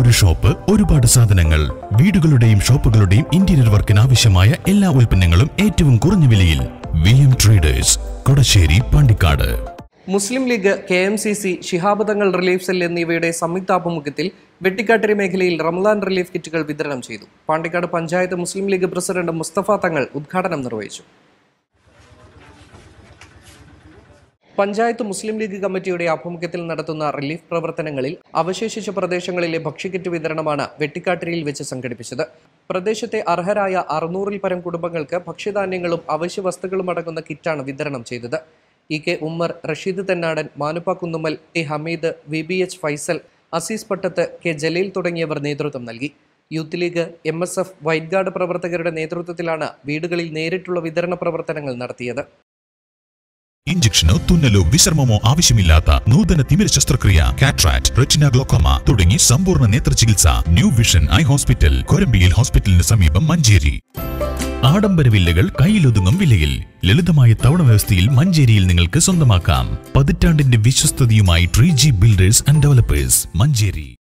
ഒരു ഷോപ്പ് ഒരുപാട് സാധനങ്ങൾ വീടുകളുടെയും ഷോപ്പുകളുടെയും ഇന്റീരിയർ വർക്കിന് ആവശ്യമായ എല്ലാ ഉൽപ്പന്നങ്ങളും ഏറ്റവും കുറഞ്ഞ വിലയിൽ V M traders Kodassery Pandikkad Muslim League K M C C Shihab Thangal relief cell എന്നിവയുടെ സംയുക്താഭിമുഖ്യത്തിൽ വെട്ടിക്കാട്ടിരി മേഖലയിൽ റംലാൻ റിലീഫ് കിറ്റുകൾ വിതരണം ചെയ്തു പാണ്ടിക്കാട് പഞ്ചായത്ത് മുസ്ലിം ലീഗ് പ്രസിഡന്റ് മുസ്തഫ തങ്ങൾ ഉദ്ഘാടനം നിർവഹിച്ചു പഞ്ചായത്ത് മുസ്ലിം ലീഗ് കമ്മിറ്റിയുടെ ആഭിമുഖ്യത്തിൽ നടത്തുന്ന റിലീഫ് പ്രവർത്തനങ്ങളിൽ അവശേഷിച്ച പ്രദേശങ്ങളിലെ ഭക്ഷ്യക്കിറ്റ് വിതരണമാണ് വെട്ടിക്കാട്ടിരിയിൽ വെച്ച് സംഘടിപ്പിച്ചത് പ്രദേശത്തെ അർഹരായ അറുന്നൂറിൽ പരം കുടുംബങ്ങൾക്ക് ഭക്ഷ്യധാന്യങ്ങളും അവശ്യ വസ്തുക്കളും അടങ്ങുന്ന കിറ്റാണ് വിതരണം ചെയ്തത് E K Ummer Rasheed Thennadan Manuppa Kunnummal T Hameed V B H Faisal Azeez Pattath K Jaleel തുടങ്ങിയവർ നേതൃത്വം നൽകി youth league M S F white guard പ്രവർത്തകരുടെ നേതൃത്വത്തിലാണ് വീടുകളിൽ നേരിട്ടുള്ള വിതരണ പ്രവർത്തനങ്ങൾ നടത്തിയത് ഇഞ്ചക്ഷനോ തുന്നലോ വിശ്രമമോ ആവശ്യമില്ലാത്ത നൂതന തിമിര ശസ്ത്രക്രിയ കാട്രാക്ട് റെറ്റിന ഗ്ലോക്കോമ തുടങ്ങി സമ്പൂർണ്ണ നേത്ര ചികിത്സ ന്യൂ വിഷൻ ഐ ഹോസ്പിറ്റൽ കൊരമ്പിയിൽ ഹോസ്പിറ്റലിന് സമീപം മഞ്ചേരി ആഡംബര വില്ലകൾ കയ്യിലൊതുങ്ങും വിലയിൽ ലളിതമായ തവണ വ്യവസ്ഥയിൽ മഞ്ചേരിയിൽ നിങ്ങൾക്ക് സ്വന്തമാക്കാം പതിറ്റാണ്ടിന്റെ വിശ്വസ്തതയുമായി Tree G builders and developers Manjeri